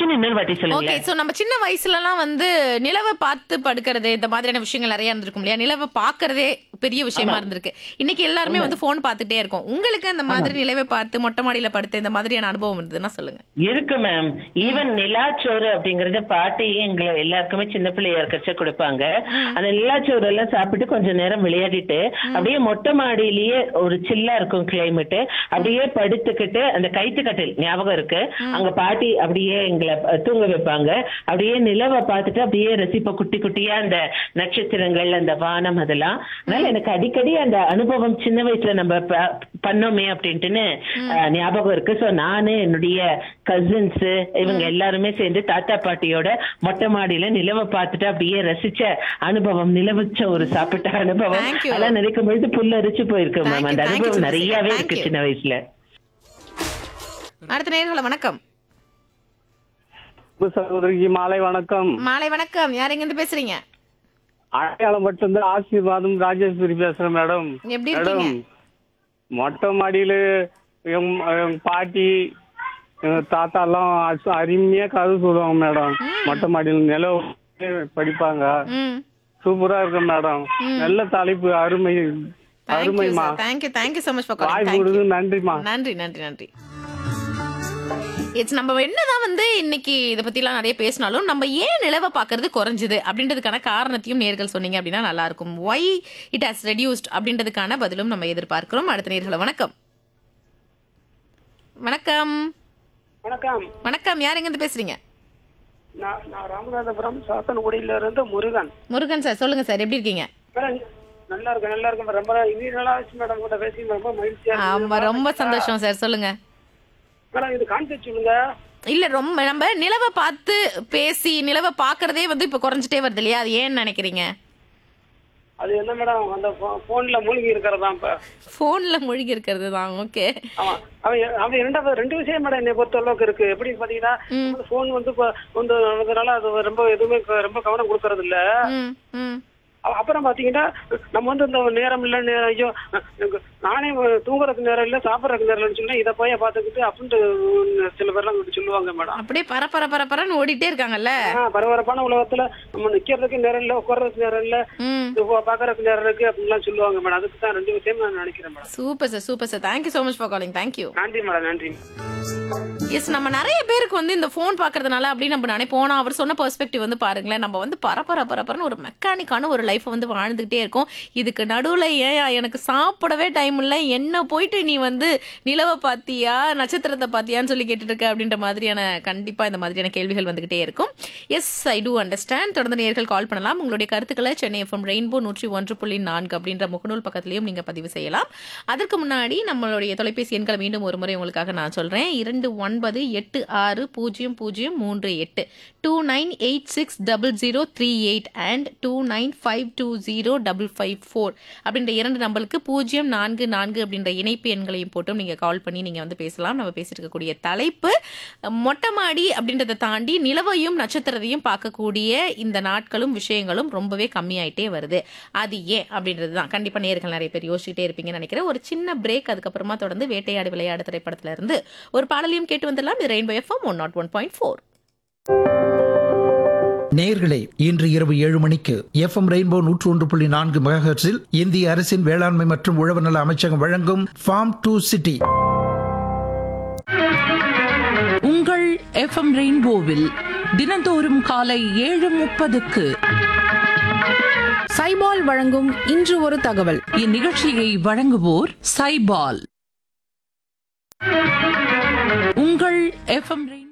Question இன்னொரு வாட்டி okay சொல்லுங்களேன் சோ நம்ம சின்ன வயசுலலாம் வந்து நிலவை பார்த்து படுக்கிறது இந்த மாதிரியான விஷயங்கள் நிறைய இருந்திருக்கும் இல்லையா நிலவை பார்க்கறதே பெரிய விஷயமா இருந்திருக்கு இன்னைக்கு எல்லாருமே வந்து போன் பார்த்துட்டே இருக்கோம் உங்களுக்கு அந்த மாதிரி நிலவை பார்த்து மொட்டை மாடியில படுத்து இந்த மாதிரியான அனுபவம் இருந்ததுன்னா சொல்லுங்க இருக்கு மேம் ஈவன் நிலாச்சோறு அப்படிங்கறது பாட்டி எங்களை எல்லாருக்குமே சின்ன பிள்ளையா இருக்கச்ச கொடுப்பாங்க அந்த நிலாச்சோறு எல்லாம் சாப்பிட்டு கொஞ்ச நேரம் விளையாடிட்டு அப்படியே மொட்டை மாடியிலேயே ஒரு சில்லா இருக்கும் கிளைமேட் அப்படியே படுத்துக்கிட்டு அந்த கைத்து கட்டில் ஞாபகம் இருக்கு அங்க பாட்டி அப்படியே எங்களை அஹ், தூங்க வைப்பாங்க அப்படியே நிலவை பார்த்துட்டு அப்படியே ரசிப்ப குட்டி குட்டியா அந்த நட்சத்திரங்கள் அந்த வானம் அதெல்லாம் அதனால எனக்கு அடிக்கடி அந்த அனுபவம் சின்ன வயசுல நம்ம ப- பண்ணோமே அப்படின்ட்டுன்னு அஹ், ஞாபகம் இருக்கு சோ நானு என்னுடைய கசின்ஸ் இவங்க எல்லாருமே சேர்ந்து தாத்தா பாட்டியோட மொட்டை மாடியில நிலவை பார்த்துட்டு அப்படியே ரசிச்ச அனுபவம் நிலவச்ச ஒரு சாப்பிட்ட அனுபவம் Thank you. அதெல்லாம் நினைக்கும் பொழுது புல்லரிச்சு போயிருக்கு Thank மேம் you, அந்த thank you, அனுபவம் Susan. நிறையவே Thank இருக்கு you. சின்ன வயசுல அடுத்த நேர்களை வணக்கம் அன்பு சகோதரிக்கு மாலை வணக்கம் மாலை வணக்கம் யார் எங்க இருந்து பேசுறீங்க அடையாளம் மட்டும்தான் ஆசீர்வாதம் ராஜேஸ்வரி பேசுறேன் மேடம் எப்படி மேடம் இருக்கீங்க மொட்டை மாடியில எங்க எங்க பாட்டி எங்க தாத்தா எல்லாம் அச- அருமையா கதை சொல்லுவாங்க மேடம் மொட்டை மாடியில நிலவு படிப்பாங்க ம் சூப்பரா இருக்கும் மேடம் நல்ல தலைப்பு அருமை தேங்க்யூ அருமைமா thank you thank you so much for வாய்ப்பு காலிங் கொடுத்து நன்றிமா நன்றி நன்றி நன்றி இட்ஸ் நம்ம என்னதான் வந்து இன்னைக்கு இதை பத்திலாம் நிறைய பேசினாலும் நம்ம ஏன் நிலவை பார்க்கறது குறைஞ்சது அப்படின்றதுக்கான காரணத்தையும் நேர்கள் சொன்னீங்க அப்படின்னா நல்லா இருக்கும் ஒய் இட் ஹாஸ் ரெடியூஸ்ட் அப்படின்றதுக்கான பதிலும் நம்ம எதிர்பார்க்கிறோம் அடுத்த நேர்களை வணக்கம் வணக்கம் வணக்கம் வணக்கம் யார் எங்க இருந்து பேசுறீங்க நான் நான் ராமநாதபுரம் சாத்தனகுடியில இருந்து முருகன் முருகன் சார் சொல்லுங்க சார் எப்படி இருக்கீங்க மேடம் நல்லா இருக்கு நல்லா இருக்கு ரொம்ப இது நல்லா ஆச்சு மேடம் கூட பேசி ரொம்ப மகிழ்ச்சியா இருக்கு. ஆமா ரொம்ப சந்தோஷம் சார் சொல்லுங்க மேடம் இது கான்செப்ட் சொல்லுங்க இல்ல ரொம்ப நம்ம நிலவை பார்த்து பேசி நிலவை பார்க்கறதே வந்து இப்ப குறைஞ்சிட்டே வருது இல்லையா அது ஏன்னு நினைக்கிறீங்க அது என்ன மேடம் அந்த போன்ல மூழ்கி இருக்கிறதா இப்ப போன்ல மூழ்கி இருக்கிறது தான் ஓகே ஆமா அவன் அவன் ரெண்டாவது ரெண்டு விஷயம் மேடம் என்னை பொறுத்த அளவுக்கு இருக்கு எப்படி பாத்தீங்கன்னா போன் வந்து இப்ப வந்து நடந்ததுனால அது ரொம்ப எதுவுமே க- ரொம்ப கவனம் கொடுக்கறது இல்ல ம் ம் அ- அப்புறம் பாத்தீங்கன்னா நம்ம வந்து இந்த நேரம் இல்ல நேரம் ஐயோ எனக்கு நானே தூங்குறதுக்கு நேரம் இல்ல சாப்பிடறதுக்கு நேரம் இல்லைன்னு சொல்லி இதை போய் பாத்துக்கிட்டு அப்படின்ட்டு சில பேர்லாம் வந்து சொல்லுவாங்க மேடம் அப்படியே பர பர பர பரன்னு ஓடிட்டே இருக்காங்கல்ல ஆ, பரபரப்பான உலகத்துல நம்ம நிக்கிறதுக்கு நேரம் இல்ல உட்கார்றதுக்கு நேரம் இல்ல ம் இது பா- பாக்குறதுக்கு நேரம் இருக்கு அப்படின்லாம் சொல்லுவாங்க மேடம் அதுக்கு தான் ரெண்டு விஷயம் நான் நினைக்கிறேன் madam super sir super sir thank you so much for calling thank you நன்றி மேடம் நன்றி எஸ் நம்ம நிறைய பேருக்கு வந்து இந்த ஃபோன் பார்க்கறதுனால அப்படி நம்ம நினைப்போம் நான் அவர் சொன்ன பெர்ஸ்பெக்டிவ் வந்து பாருங்களேன் நம்ம வந்து பரபர பரபரன்னு ஒரு மெக்கானிக்கான ஒரு லைஃப்பை வந்து வாழ்ந்துகிட்டே இருக்கோம் இதுக்கு நடுவில் ஏன் எனக்கு சாப்பிடவே டைம் இல்லை என்ன போயிட்டு நீ வந்து நிலவை பார்த்தியா நட்சத்திரத்தை பார்த்தியான்னு சொல்லி கேட்டுட்டு இருக்க அப்படின்ற மாதிரியான கண்டிப்பா இந்த மாதிரியான கேள்விகள் வந்துகிட்டே இருக்கும் எஸ் ஐ டூ அண்டர்ஸ்டாண்ட் தொடர்ந்து நேர்கள் கால் பண்ணலாம் உங்களுடைய கருத்துக்களை சென்னை எஃப்எம் ரெயின்போ நூற்றி ஒன்று புள்ளி நான்கு அப்படின்ற முகநூல் பக்கத்திலையும் நீங்க பதிவு செய்யலாம் அதற்கு முன்னாடி நம்மளுடைய தொலைபேசி எண்களை மீண்டும் ஒரு முறை உங்களுக்காக நான் சொல்றேன் இரண்டு ஒன்பது எட்டு ஆறு பூஜ்ஜியம் பூஜ்ஜியம் மூன்று எட்டு two nine eight six double zero three eight and two nine five two zero double five four அப்படின்ற இரண்டு நம்பருக்கு பூஜ்ஜியம் நான்கு நான்கு அப்படின்ற இணைப்பு எண்களையும் போட்டும் நீங்க கால் பண்ணி நீங்க வந்து பேசலாம் நம்ம பேசிட்டு இருக்கக்கூடிய தலைப்பு மொட்டை மாடி அப்படின்றத தாண்டி நிலவையும் நட்சத்திரத்தையும் பார்க்கக்கூடிய இந்த நாட்களும் விஷயங்களும் ரொம்பவே கம்மியாயிட்டே வருது அது ஏன் அப்படின்றது தான் கண்டிப்பா நேர்கள் நிறைய பேர் யோசிச்சுட்டே இருப்பீங்கன்னு நினைக்கிறேன் ஒரு சின்ன பிரேக் அதுக்கப்புறமா தொடர்ந்து வேட்டையாடு விளையாடு திரைப்படத்துல இருந்து ஒரு பாடலையும் கேட்டு வந்துடலாம் இது Rainbow FM one nought one point four நேயர்களே இன்று இரவு ஏழு மணிக்கு எஃப்எம் ரெயின்போ நூற்று ஒன்று புள்ளி நான்கு மெகாஹெர்ட்ஸில் இந்திய அரசின் வேளாண்மை மற்றும் உழவு நல அமைச்சகம் வழங்கும் ஃபார்ம் டு சிட்டி உங்கள் எஃப்எம் ரெயின்போவில் தினந்தோறும் காலை ஏழு முப்பதுக்கு சைபால் வழங்கும் இன்று ஒரு தகவல் இந்நிகழ்ச்சியை வழங்குவோர் சைபால் உங்கள் எஃப்எம் ரெயின்